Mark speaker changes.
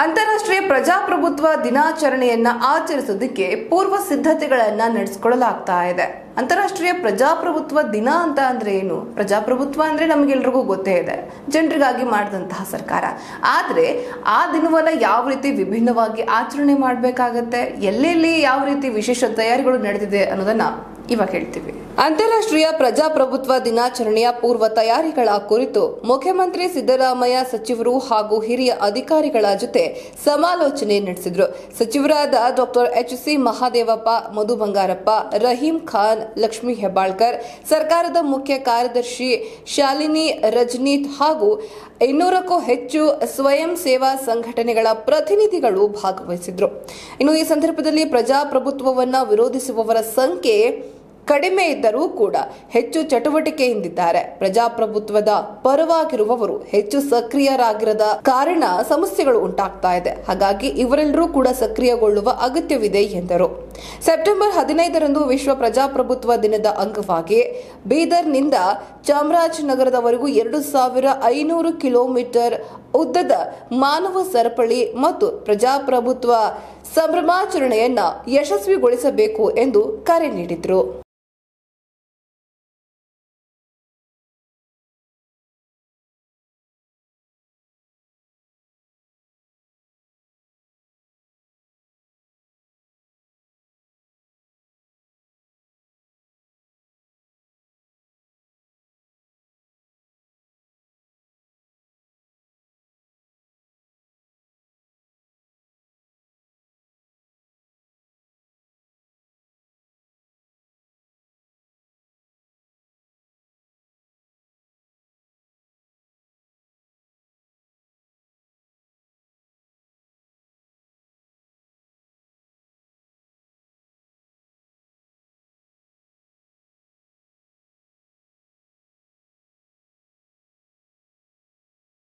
Speaker 1: ಅಂತಾರಾಷ್ಟ್ರೀಯ ಪ್ರಜಾಪ್ರಭುತ್ವ ದಿನಾಚರಣೆಯನ್ನ ಆಚರಿಸೋದಕ್ಕೆ ಪೂರ್ವ ಸಿದ್ಧತೆಗಳನ್ನ ನಡೆಸಿಕೊಳ್ಳಲಾಗ್ತಾ ಇದೆ ಅಂತಾರಾಷ್ಟ್ರೀಯ ಪ್ರಜಾಪ್ರಭುತ್ವ ದಿನ ಅಂತ ಅಂದ್ರೆ ಏನು ಪ್ರಜಾಪ್ರಭುತ್ವ ಅಂದ್ರೆ ನಮಗೆಲ್ರಿಗೂ ಗೊತ್ತೇ ಇದೆ ಜನರಿಗಾಗಿ ಮಾಡಿದಂತಹ ಸರ್ಕಾರ ಆದ್ರೆ ಆ ದಿನವನ್ನ ಯಾವ ರೀತಿ ವಿಭಿನ್ನವಾಗಿ ಆಚರಣೆ ಮಾಡಬೇಕಾಗತ್ತೆ ಎಲ್ಲೆಲ್ಲಿ ಯಾವ ರೀತಿ ವಿಶೇಷ ತಯಾರಿಗಳು ನಡೆದಿದೆ ಅನ್ನೋದನ್ನ ಇವಾಗ ಹೇಳ್ತೀವಿ ಅಂತಾರಾಷ್ಟ್ರೀಯ ಪ್ರಜಾಪ್ರಭುತ್ವ ದಿನಾಚರಣೆಯ ಪೂರ್ವ ತಯಾರಿಗಳ ಕುರಿತು ಮುಖ್ಯಮಂತ್ರಿ ಸಿದ್ದರಾಮಯ್ಯ ಸಚಿವರು ಹಾಗೂ ಹಿರಿಯ ಅಧಿಕಾರಿಗಳ ಜೊತೆ ಸಮಾಲೋಚನೆ ನಡೆಸಿದ್ರು ಸಚಿವರಾದ doctor H C Mahadevappa Madhu Bangarappa Rahim Khan Lakshmi Hebbalkar ಸರ್ಕಾರದ ಮುಖ್ಯ ಕಾರ್ಯದರ್ಶಿ ಶಾಲಿನಿ ರಜನೀತ್ ಹಾಗೂ ಇನ್ನೂರಕ್ಕೂ ಹೆಚ್ಚು ಸ್ವಯಂ ಸೇವಾ ಸಂಘಟನೆಗಳ ಪ್ರತಿನಿಧಿಗಳು ಭಾಗವಹಿಸಿದ್ರು ಇನ್ನು ಈ ಸಂದರ್ಭದಲ್ಲಿ ಪ್ರಜಾಪ್ರಭುತ್ವವನ್ನ ವಿರೋಧಿಸುವವರ ಸಂಖ್ಯೆ ಕಡಿಮೆ ಇದ್ದರೂ ಕೂಡ ಹೆಚ್ಚು ಚಟುವಟಿಕೆಯಿಂದಿದ್ದಾರೆ ಪ್ರಜಾಪ್ರಭುತ್ವದ ಪರವಾಗಿರುವವರು ಹೆಚ್ಚು ಸಕ್ರಿಯರಾಗಿರದ ಕಾರಣ ಸಮಸ್ಯೆಗಳು ಉಂಟಾಗ್ತಾ ಇದೆ ಹಾಗಾಗಿ ಇವರೆಲ್ಲರೂ ಕೂಡ ಸಕ್ರಿಯಗೊಳ್ಳುವ ಅಗತ್ಯವಿದೆ ಎಂದರು ಸೆಪ್ಟೆಂಬರ್ ಹದಿನೈದರಂದು ವಿಶ್ವ ಪ್ರಜಾಪ್ರಭುತ್ವ ದಿನದ ಅಂಗವಾಗಿ ಬೀದರ್ನಿಂದ ಚಾಮರಾಜನಗರದವರೆಗೂ ಎರಡು ಸಾವಿರ ಐನೂರು ಕಿಲೋಮೀಟರ್ ಉದ್ದದ ಮಾನವ ಸರಪಳಿ ಮತ್ತು ಪ್ರಜಾಪ್ರಭುತ್ವ ಸಂಭ್ರಮಾಚರಣೆಯನ್ನ ಯಶಸ್ವಿಗೊಳಿಸಬೇಕು ಎಂದು ಕರೆ ನೀಡಿದ್ರು